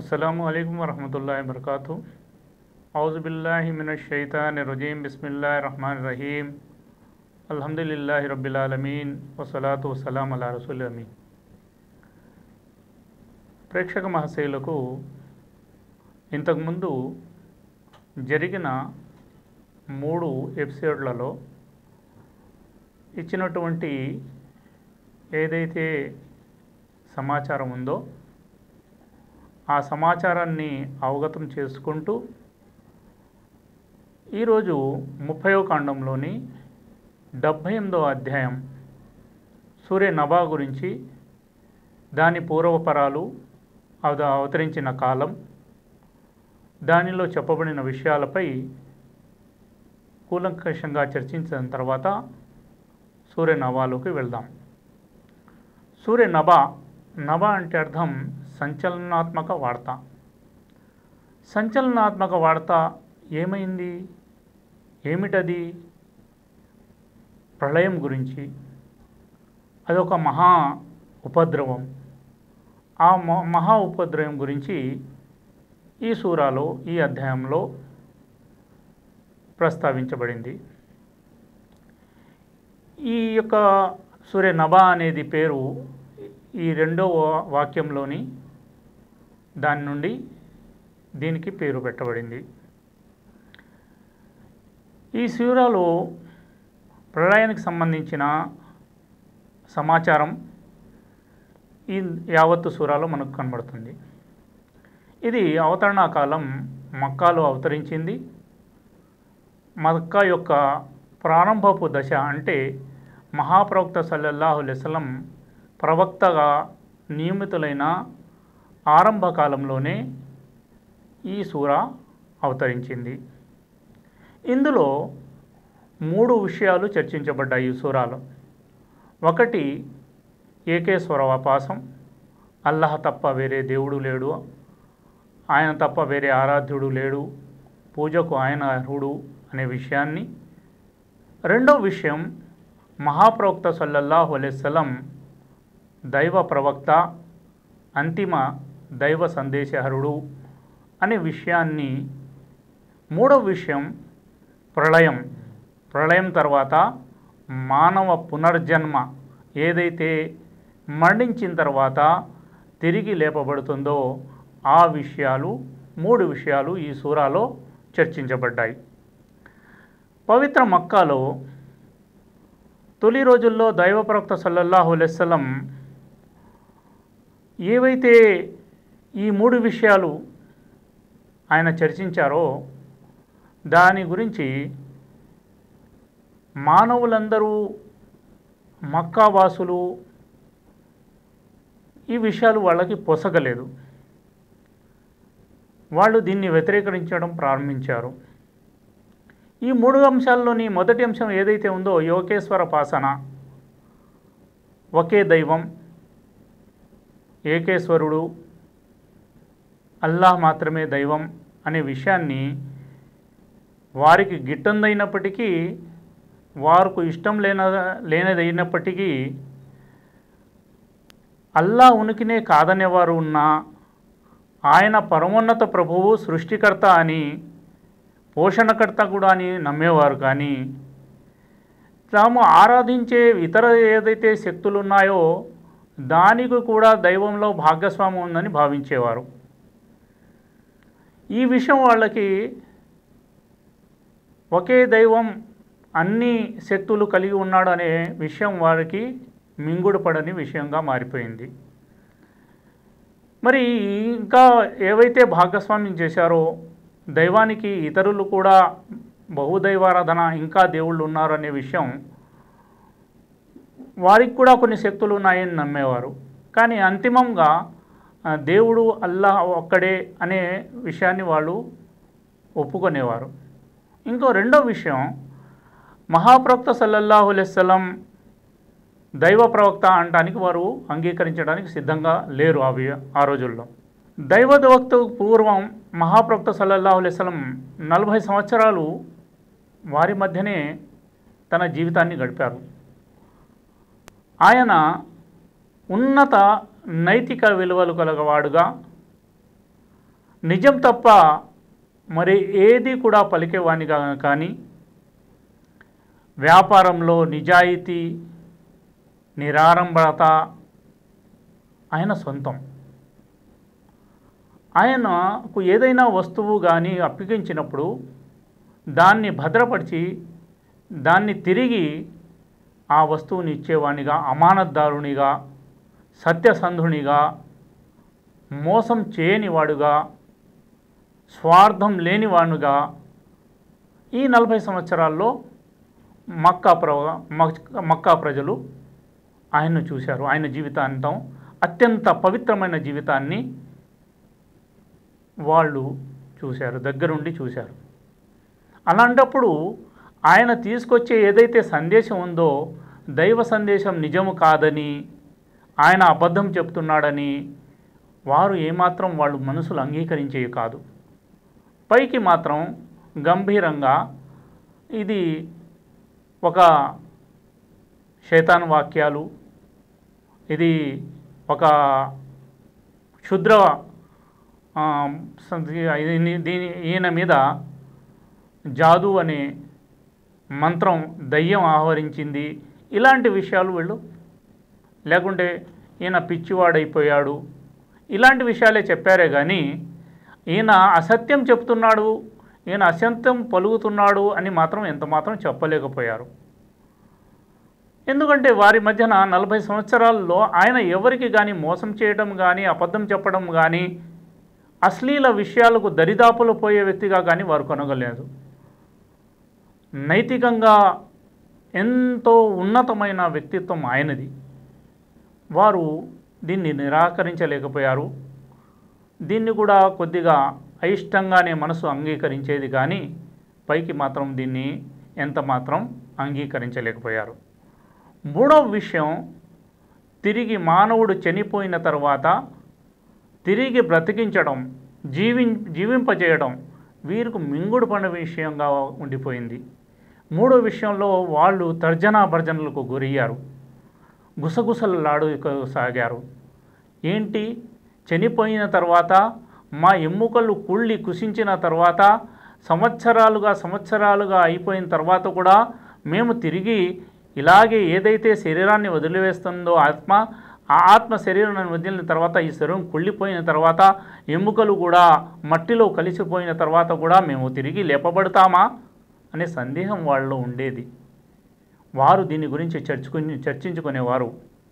అస్సలం అయికం వరహమతుల్లా వరకాతు ఔజుబిల్లాహిమినషైతాన్ రజీం బిస్మిల్లా రహమాన్ రహీం అల్హమ్దులిల్లాహి రబ్బిలాలమీన్ వసలాతు వసలాం అలా రసూల్ అమీన్ ప్రేక్షక మహాశయులకు ఇంతకుముందు జరిగిన మూడు ఎపిసోడ్లలో ఇచ్చినటువంటి ఏదైతే సమాచారం ఉందో ఆ సమాచారాన్ని అవగతం చేసుకుంటూ ఈరోజు ముప్పయో కాండంలోని డెబ్భై ఎనిమిదో అధ్యాయం సూర్య నభా గురించి దాని పూర్వపరాలు అది అవతరించిన కాలం దానిలో చెప్పబడిన విషయాలపై కూలంకషంగా చర్చించిన తర్వాత సూర్య నభాలోకి వెళ్దాం సూర్య నభ నభ అంటే అర్థం సంచలనాత్మక వార్త సంచలనాత్మక వార్త ఏమైంది ఏమిటది ప్రళయం గురించి అదొక మహా ఉపద్రవం ఆ మ- మహా ఉపద్రవం గురించి ఈ సూరాలో ఈ అధ్యాయంలో ప్రస్తావించబడింది ఈ యొక్క సూర్య నభ అనేది పేరు ఈ రెండో వా- వాక్యంలోని దాని నుండి దీనికి పేరు పెట్టబడింది ఈ సూరాలో ప్రళయానికి సంబంధించిన సమాచారం ఈ యావత్తు సూరాలో మనకు కనబడుతుంది ఇది అవతరణ కాలం మక్కాలో అవతరించింది మక్కా యొక్క ప్రారంభపు దశ అంటే మహాప్రవక్త సల్లల్లాహు అలైస్లం ప్రవక్తగా నియమితులైన ఆరంభ కాలంలోనే ఈ సూర అవతరించింది ఇందులో మూడు విషయాలు చర్చించబడ్డాయి ఈ సూరాలో ఒకటి ఏకేశ్వర వాపాసం అల్లహ తప్ప వేరే దేవుడు లేడు ఆయన తప్ప వేరే ఆరాధ్యుడు లేడు పూజకు ఆయన అర్హుడు అనే విషయాన్ని రెండో విషయం మహాప్రవక్త సల్లల్లాహు అలైస్లం దైవ ప్రవక్త అంతిమ దైవ సందేశహరుడు అనే విషయాన్ని మూడవ విషయం ప్రళయం ప్రళయం తర్వాత మానవ పునర్జన్మ ఏదైతే మరణించిన తర్వాత తిరిగి లేపబడుతుందో ఆ విషయాలు మూడు విషయాలు ఈ సూరాలో చర్చించబడ్డాయి పవిత్ర మక్కాలో తొలి రోజుల్లో దైవ ప్రవక్త సల్లల్లాహు అలైస్లం ఏవైతే ఈ మూడు విషయాలు ఆయన చర్చించారో దాని గురించి మానవులందరూ మక్కావాసులు ఈ విషయాలు వాళ్ళకి పొసగలేదు వాళ్ళు దీన్ని వ్యతిరేకరించడం ప్రారంభించారు ఈ మూడు అంశాల్లోని మొదటి అంశం ఏదైతే ఉందో యోగేశ్వర పాసన ఒకే దైవం ఏకేశ్వరుడు అల్లాహ్ మాత్రమే దైవం అనే విషయాన్ని వారికి గిట్టందైనప్పటికీ వారికి ఇష్టం లేన లేనిదైనప్పటికీ అల్లా ఉనికినే కాదనేవారు ఉన్నా ఆయన పరమోన్నత ప్రభువు సృష్టికర్త అని పోషణకర్త కూడా అని నమ్మేవారు కానీ తాము ఆరాధించే ఇతర ఏదైతే శక్తులు ఉన్నాయో దానికి కూడా దైవంలో భాగస్వామ్యం ఉందని భావించేవారు ఈ విషయం వాళ్ళకి ఒకే దైవం అన్ని శక్తులు కలిగి ఉన్నాడు అనే విషయం వారికి మింగుడు పడని విషయంగా మారిపోయింది మరి ఇంకా ఏవైతే భాగస్వామ్యం చేశారో దైవానికి ఇతరులు కూడా బహుదైవారాధన ఇంకా దేవుళ్ళు ఉన్నారు అనే విషయం వారికి కూడా కొన్ని శక్తులు ఉన్నాయని నమ్మేవారు కానీ అంతిమంగా ఆ, దేవుడు అల్లాహ్ ఒక్కడే అనే విషయాన్ని వాళ్ళు ఒప్పుకునేవారు ఇంకో రెండో విషయం మహాప్రవక్త సల్లల్లాహు అలైస్లం దైవ ప్రవక్త అనడానికి వారు అంగీకరించడానికి సిద్ధంగా లేరు అవి ఆ రోజుల్లో దైవదవక్తకు పూర్వం మహాప్రవక్త సల్లల్లాహు అలైస్లం నలభై సంవత్సరాలు వారి మధ్యనే తన జీవితాన్ని గడిపారు ఆయన ఉన్నత నైతిక విలువలు కలగవాడుగా నిజం తప్ప మరి ఏది కూడా పలికేవానిగా కానీ వ్యాపారంలో నిజాయితీ నిరారంభత ఆయన సొంతం ఆయనకు ఏదైనా వస్తువు కానీ అప్పగించినప్పుడు దాన్ని భద్రపరిచి దాన్ని తిరిగి ఆ వస్తువుని ఇచ్చేవానిగా అమానత్దారునిగా సత్యసంధునిగా మోసం చేయనివాడుగా స్వార్థం లేనివాడుగా ఈ నలభై సంవత్సరాల్లో మక్కా ప్ర మక్- మక్కా ప్రజలు ఆయన్ను చూశారు ఆయన జీవితాంతం అత్యంత పవిత్రమైన జీవితాన్ని వాళ్ళు చూశారు దగ్గరుండి చూశారు అలాంటప్పుడు ఆయన తీసుకొచ్చే ఏదైతే సందేశం ఉందో దైవ సందేశం నిజము కాదని ఆయన అబద్ధం చెప్తున్నాడని వారు ఏమాత్రం వాళ్ళు మనసులు అంగీకరించేవి కాదు పైకి మాత్రం గంభీరంగా ఇది ఒక శైతాన్ వాక్యాలు ఇది ఒక క్షుద్ర ఆ, సంతి- ఇది- దీని ఈయన మీద జాదు అనే మంత్రం దయ్యం ఆహ్వరించింది ఇలాంటి విషయాలు వీళ్ళు లేకుంటే ఈయన పిచ్చివాడైపోయాడు ఇలాంటి విషయాలే చెప్పారే కానీ ఈయన అసత్యం చెప్తున్నాడు ఈయన అసత్యం పలుకుతున్నాడు అని మాత్రం ఎంత మాత్రం చెప్పలేకపోయారు ఎందుకంటే వారి మధ్యన నలభై సంవత్సరాల్లో ఆయన ఎవరికి కానీ మోసం చేయడం కానీ అబద్ధం చెప్పడం కానీ అశ్లీల విషయాలకు దరిదాపులు పోయే వ్యక్తిగా కానీ వారు కనుగొలేదు నైతికంగా ఎంతో ఉన్నతమైన వ్యక్తిత్వం ఆయనది వారు దీన్ని నిరాకరించలేకపోయారు దీన్ని కూడా కొద్దిగా అయిష్టంగానే మనసు అంగీకరించేది కానీ పైకి మాత్రం దీన్ని ఎంత మాత్రం అంగీకరించలేకపోయారు మూడవ విషయం తిరిగి మానవుడు చనిపోయిన తర్వాత తిరిగి బ్రతికించడం జీవి జీవింపజేయడం వీరికి మింగుడు పడిన విషయంగా ఉండిపోయింది మూడో విషయంలో వాళ్ళు తర్జనా భర్జనలకు గురయ్యారు గుసగుసలాడు సాగారు ఏంటి చనిపోయిన తర్వాత మా ఎముకలు కుళ్ళి కుసించిన తర్వాత సంవత్సరాలుగా సంవత్సరాలుగా అయిపోయిన తర్వాత కూడా మేము తిరిగి ఇలాగే ఏదైతే శరీరాన్ని వదిలివేస్తుందో ఆత్మ ఆ ఆత్మ శరీరాన్ని వదిలిన తర్వాత ఈ శరీరం కుళ్ళిపోయిన తర్వాత ఎముకలు కూడా మట్టిలో కలిసిపోయిన తర్వాత కూడా మేము తిరిగి లేపబడతామా అనే సందేహం వాళ్ళలో ఉండేది వారు దీని గురించి చర్చుకుని చర్చించుకునేవారు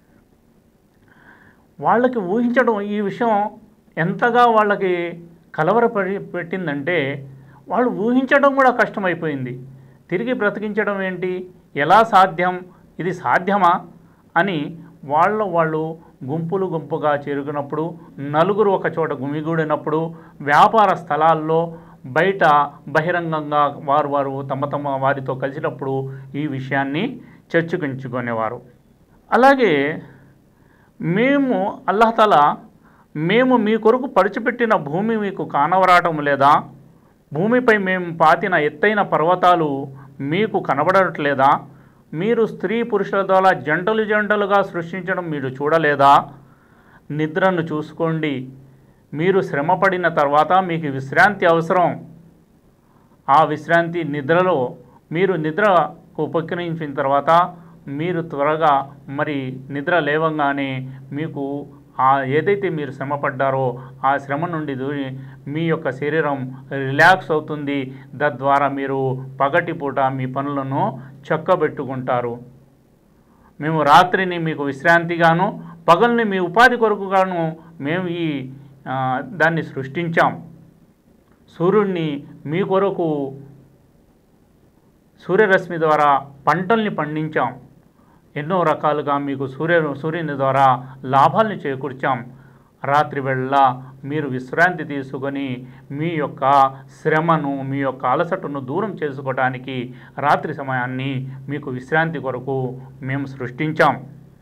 వాళ్ళకి ఊహించడం ఈ విషయం ఎంతగా వాళ్ళకి కలవరపడి పెట్టిందంటే వాళ్ళు ఊహించడం కూడా కష్టమైపోయింది తిరిగి బ్రతికించడం ఏంటి ఎలా సాధ్యం ఇది సాధ్యమా అని వాళ్ళ వాళ్ళు గుంపులు గుంపుగా చేరుకున్నప్పుడు నలుగురు ఒక చోట గుమిగూడినప్పుడు వ్యాపార స్థలాల్లో బయట బహిరంగంగా వారు వారు తమ తమ వారితో కలిసినప్పుడు ఈ విషయాన్ని చర్చించుకునేవారు అలాగే మేము అల్లాహతల మేము మీ కొరకు పడిచిపెట్టిన భూమి మీకు కానవరాటం లేదా భూమిపై మేము పాతిన ఎత్తైన పర్వతాలు మీకు కనబడట్లేదా మీరు స్త్రీ పురుషుల ద్వారా జంటలు జంటలుగా సృష్టించడం మీరు చూడలేదా నిద్రను చూసుకోండి మీరు శ్రమపడిన తర్వాత మీకు విశ్రాంతి అవసరం ఆ విశ్రాంతి నిద్రలో మీరు నిద్రకు ఉపక్రమించిన తర్వాత మీరు త్వరగా మరి నిద్ర లేవంగానే మీకు ఆ ఏదైతే మీరు శ్రమ పడ్డారో ఆ శ్రమ నుండి దూరి మీ యొక్క శరీరం రిలాక్స్ అవుతుంది తద్వారా మీరు పగటిపూట మీ పనులను చక్కబెట్టుకుంటారు మేము రాత్రిని మీకు విశ్రాంతిగాను పగల్ని మీ ఉపాధి కొరకుగాను మేము ఈ ఆ, దాన్ని సృష్టించాం సూర్యుడిని మీ కొరకు సూర్యరశ్మి ద్వారా పంటల్ని పండించాం ఎన్నో రకాలుగా మీకు సూర్య సూర్యుని ద్వారా లాభాల్ని చేకూర్చాం రాత్రి వేళ మీరు విశ్రాంతి తీసుకొని మీ యొక్క శ్రమను మీ యొక్క అలసటను దూరం చేసుకోవడానికి రాత్రి సమయాన్ని మీకు విశ్రాంతి కొరకు మేము సృష్టించాం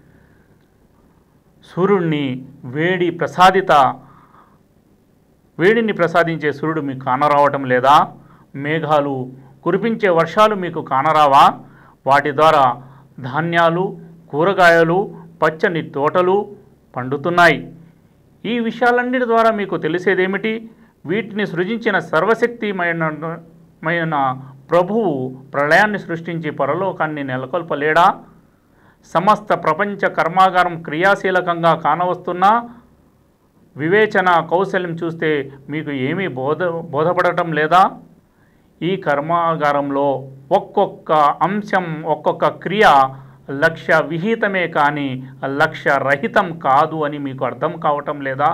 సూర్యుడిని వేడి ప్రసాదిత వేడిని ప్రసాదించే సూర్యుడు మీకు కానరావటం లేదా మేఘాలు కురిపించే వర్షాలు మీకు కానరావా వాటి ద్వారా ధాన్యాలు కూరగాయలు పచ్చని తోటలు పండుతున్నాయి ఈ విషయాలన్నిటి ద్వారా మీకు తెలిసేదేమిటి వీటిని సృజించిన సర్వశక్తిమైన మైన ప్రభువు ప్రళయాన్ని సృష్టించి పరలోకాన్ని నెలకొల్పలేడా సమస్త ప్రపంచ కర్మాగారం క్రియాశీలకంగా కానవస్తున్నా వివేచన కౌశల్యం చూస్తే మీకు ఏమీ బోధ బోధపడటం లేదా ఈ కర్మాగారంలో ఒక్కొక్క అంశం ఒక్కొక్క క్రియ లక్ష్య విహితమే కానీ లక్ష్య రహితం కాదు అని మీకు అర్థం కావటం లేదా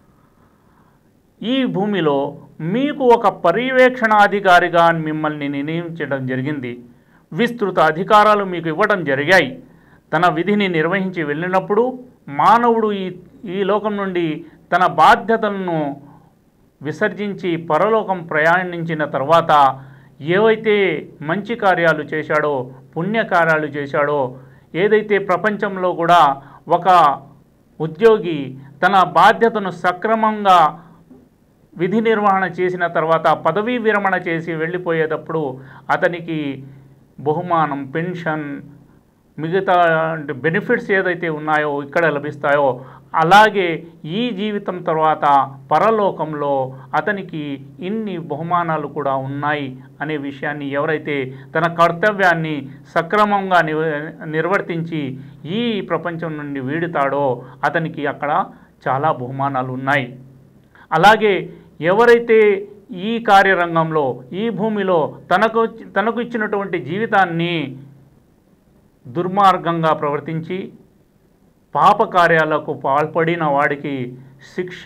ఈ భూమిలో మీకు ఒక పర్యవేక్షణాధికారిగా మిమ్మల్ని నియమించడం జరిగింది విస్తృత అధికారాలు మీకు ఇవ్వడం జరిగాయి తన విధిని నిర్వహించి వెళ్ళినప్పుడు మానవుడు ఈ ఈ లోకం నుండి తన బాధ్యతలను విసర్జించి పరలోకం ప్రయాణించిన తర్వాత ఏవైతే మంచి కార్యాలు చేశాడో పుణ్యకార్యాలు చేశాడో ఏదైతే ప్రపంచంలో కూడా ఒక ఉద్యోగి తన బాధ్యతను సక్రమంగా విధి నిర్వహణ చేసిన తర్వాత పదవీ విరమణ చేసి వెళ్ళిపోయేటప్పుడు అతనికి బహుమానం పెన్షన్ మిగతా బెనిఫిట్స్ ఏదైతే ఉన్నాయో ఇక్కడ లభిస్తాయో అలాగే ఈ జీవితం తర్వాత పరలోకంలో అతనికి ఇన్ని బహుమానాలు కూడా ఉన్నాయి అనే విషయాన్ని ఎవరైతే తన కర్తవ్యాన్ని సక్రమంగా నివ- నిర్వర్తించి ఈ ప్రపంచం నుండి వీడుతాడో అతనికి అక్కడ చాలా బహుమానాలు ఉన్నాయి అలాగే ఎవరైతే ఈ కార్యరంగంలో ఈ భూమిలో తనకు తనకు ఇచ్చినటువంటి జీవితాన్ని దుర్మార్గంగా ప్రవర్తించి పాప కార్యాలకు పాల్పడిన వాడికి శిక్ష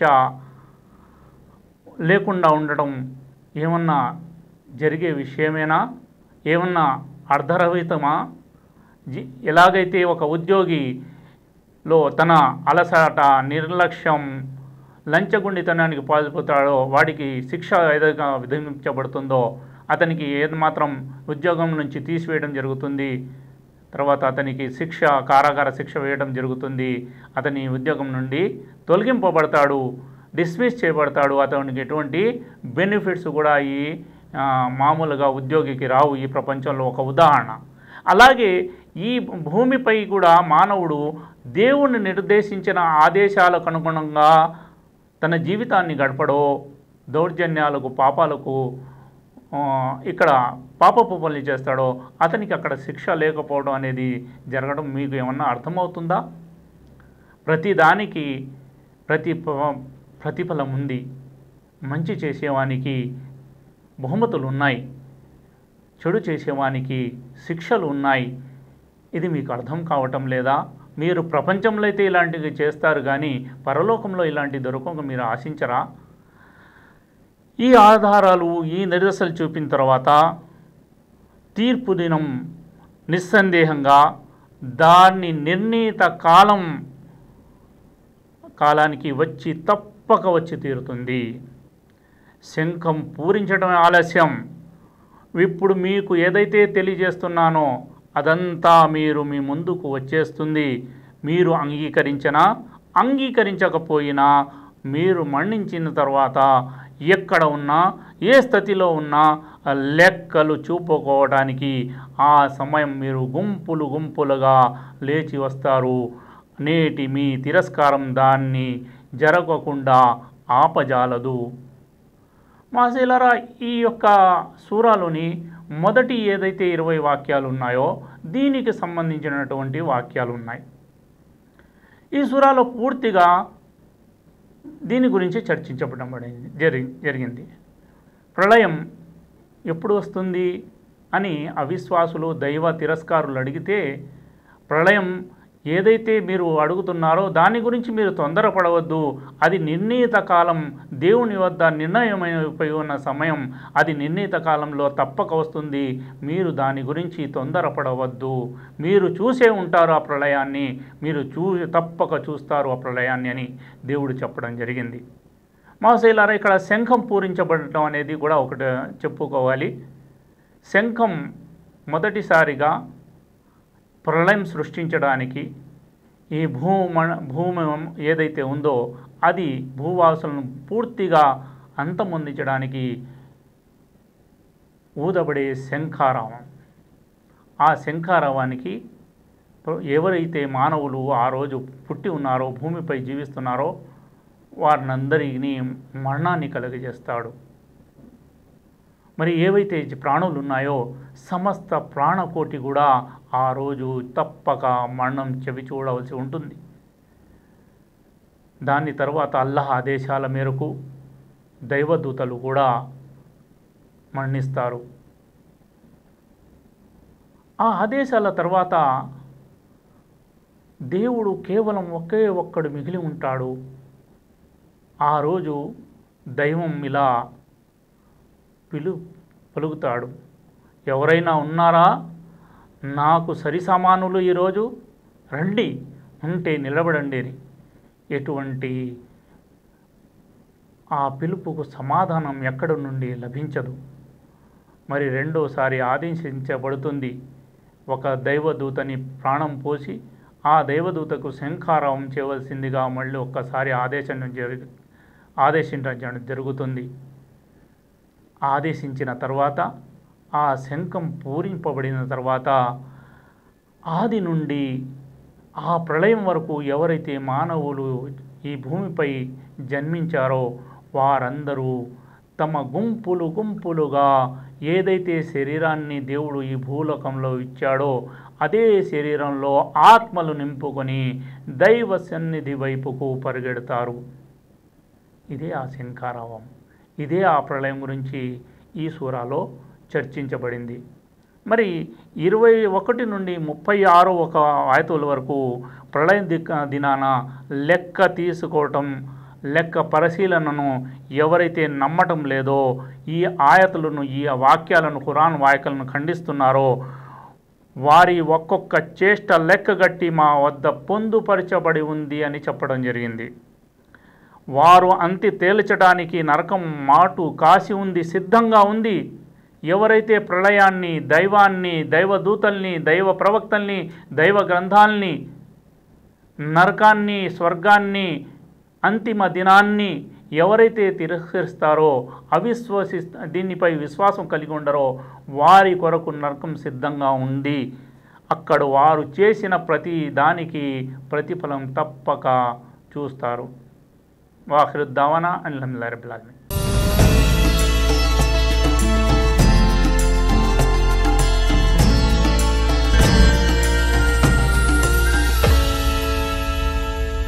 లేకుండా ఉండడం ఏమన్నా జరిగే విషయమేనా ఏమన్నా అర్ధరహితమా జి ఎలాగైతే ఒక ఉద్యోగిలో తన అలసట నిర్లక్ష్యం లంచగొండితనానికి పాల్పోతాడో వాడికి శిక్ష ఏదైనా విధించబడుతుందో అతనికి ఏది మాత్రం ఉద్యోగం నుంచి తీసివేయడం జరుగుతుంది తర్వాత అతనికి శిక్ష కారాగార శిక్ష వేయడం జరుగుతుంది అతని ఉద్యోగం నుండి తొలగింపబడతాడు డిస్మిస్ చేయబడతాడు అతనికి ఎటువంటి బెనిఫిట్స్ కూడా ఈ ఆ, మామూలుగా ఉద్యోగికి రావు ఈ ప్రపంచంలో ఒక ఉదాహరణ అలాగే ఈ భూమిపై కూడా మానవుడు దేవుణ్ణి నిర్దేశించిన ఆదేశాలకు అనుగుణంగా తన జీవితాన్ని గడపడో దౌర్జన్యాలకు పాపాలకు ఆ, ఇక్కడ పాపపు పనులు చేస్తాడో అతనికి అక్కడ శిక్ష లేకపోవడం అనేది జరగడం మీకు ఏమన్నా అర్థమవుతుందా ప్రతి దానికి ప్రతి ప- ప్రతిఫలం ఉంది మంచి చేసేవానికి బహుమతులు ఉన్నాయి చెడు చేసేవానికి శిక్షలు ఉన్నాయి ఇది మీకు అర్థం కావటం లేదా మీరు ప్రపంచంలో అయితే ఇలాంటివి చేస్తారు కానీ పరలోకంలో ఇలాంటి దొరకక మీరు ఆశించరా ఈ ఆధారాలు ఈ నిరసలు చూపిన తర్వాత తీర్పు దినం నిస్సందేహంగా దాన్ని నిర్ణీత కాలం కాలానికి వచ్చి తప్పక వచ్చి తీరుతుంది శంఖం పూరించడం ఆలస్యం ఇప్పుడు మీకు ఏదైతే తెలియజేస్తున్నానో అదంతా మీరు మీ ముందుకు వచ్చేస్తుంది మీరు అంగీకరించినా అంగీకరించకపోయినా మీరు మరణించిన తర్వాత ఎక్కడ ఉన్నా ఏ స్థితిలో ఉన్నా ఆ లెక్కలు చూపుకోవడానికి ఆ సమయం మీరు గుంపులు గుంపులుగా లేచి వస్తారు నేటి మీ తిరస్కారం దాన్ని జరగకుండా ఆపజాలదు మాసేలరా ఈ యొక్క సూరాలోని మొదటి ఏదైతే ఇరవై వాక్యాలు ఉన్నాయో దీనికి సంబంధించినటువంటి వాక్యాలు ఉన్నాయి ఈ సూరాలో పూర్తిగా దీని గురించి చర్చించబడడం పడింది జరి జరిగింది ప్రళయం ఎప్పుడు వస్తుంది అని అవిశ్వాసులు దైవ తిరస్కారులు అడిగితే ప్రళయం ఏదైతే మీరు అడుగుతున్నారో దాని గురించి మీరు తొందరపడవద్దు అది నిర్ణీత కాలం దేవుని వద్ద నిర్ణయమైపోయి ఉన్న సమయం అది నిర్ణీత కాలంలో తప్పక వస్తుంది మీరు దాని గురించి తొందరపడవద్దు మీరు చూసే ఉంటారు ఆ ప్రళయాన్ని మీరు చూ తప్పక చూస్తారు ఆ ప్రళయాన్ని అని దేవుడు చెప్పడం జరిగింది మాసైలారా ఇక్కడ శంఖం పూరించబడటం అనేది కూడా ఒకటి చెప్పుకోవాలి శంఖం మొదటిసారిగా ప్రళయం సృష్టించడానికి ఈ భూమ భూమి ఏదైతే ఉందో అది భూవాసులను పూర్తిగా అంతమొందించడానికి ఊదబడే శంఖారావం ఆ శంఖారావానికి ఎవరైతే మానవులు ఆ రోజు పుట్టి ఉన్నారో భూమిపై జీవిస్తున్నారో వారినందరినీ మరణాన్ని కలుగజేస్తాడు మరి ఏవైతే జ- ప్రాణులు ఉన్నాయో సమస్త ప్రాణకోటి కూడా ఆ రోజు తప్పక మరణం చెవి చూడవలసి ఉంటుంది దాని తర్వాత అల్లాహ్ ఆదేశాల మేరకు దైవదూతలు కూడా మరణిస్తారు ఆ ఆదేశాల తర్వాత దేవుడు కేవలం ఒకే ఒక్కడు మిగిలి ఉంటాడు ఆ రోజు దైవం ఇలా పిలు పలుకుతాడు ఎవరైనా ఉన్నారా నాకు సరి సమానులు ఈరోజు రండి ఉంటే నిలబడండి అని. ఎటువంటి ఆ పిలుపుకు సమాధానం ఎక్కడి నుండి లభించదు మరి రెండోసారి ఆదేశించబడుతుంది ఒక దైవదూతని ప్రాణం పోసి ఆ దైవదూతకు శంఖారావం చేయవలసిందిగా మళ్ళీ ఒక్కసారి ఆదేశం జరుగు ఆదేశించడం జరుగుతుంది ఆదేశించిన తర్వాత ఆ శంఖం పూరింపబడిన తర్వాత ఆది నుండి ఆ ప్రళయం వరకు ఎవరైతే మానవులు ఈ భూమిపై జన్మించారో వారందరూ తమ గుంపులు గుంపులుగా ఏదైతే శరీరాన్ని దేవుడు ఈ భూలోకంలో ఇచ్చాడో అదే శరీరంలో ఆత్మలు నింపుకొని దైవ సన్నిధి వైపుకు పరిగెడతారు ఇదే ఆ శంఖారావం ఇదే ఆ ప్రళయం గురించి ఈ సూరాలో చర్చించబడింది మరి ఇరవై ఒకటి నుండి ముప్పై ఆరు ఒక ఆయతుల వరకు ప్రళయ దిక్క దినాన లెక్క తీసుకోవటం లెక్క పరిశీలనను ఎవరైతే నమ్మటం లేదో ఈ ఆయతులను ఈ వాక్యాలను ఖురాన్ వాక్యాలను ఖండిస్తున్నారో వారి ఒక్కొక్క చేష్ట లెక్కగట్టి మా వద్ద పొందుపరచబడి ఉంది అని చెప్పడం జరిగింది వారు అంతి తేల్చడానికి నరకం మాటు కాసి ఉంది సిద్ధంగా ఉంది ఎవరైతే ప్రళయాన్ని దైవాన్ని దైవదూతల్ని దైవ ప్రవక్తల్ని దైవ గ్రంథాల్ని నరకాన్ని స్వర్గాన్ని అంతిమ దినాన్ని ఎవరైతే తిరస్కరిస్తారో అవిశ్వసి దీనిపై విశ్వాసం కలిగి ఉండరో వారి కొరకు నరకం సిద్ధంగా ఉంది అక్కడ వారు చేసిన ప్రతి దానికి ప్రతిఫలం తప్పక చూస్తారు వాఖిరుద్దావనా అల్హమ్దుల్లా రబ్బిల్ ఆలమీన్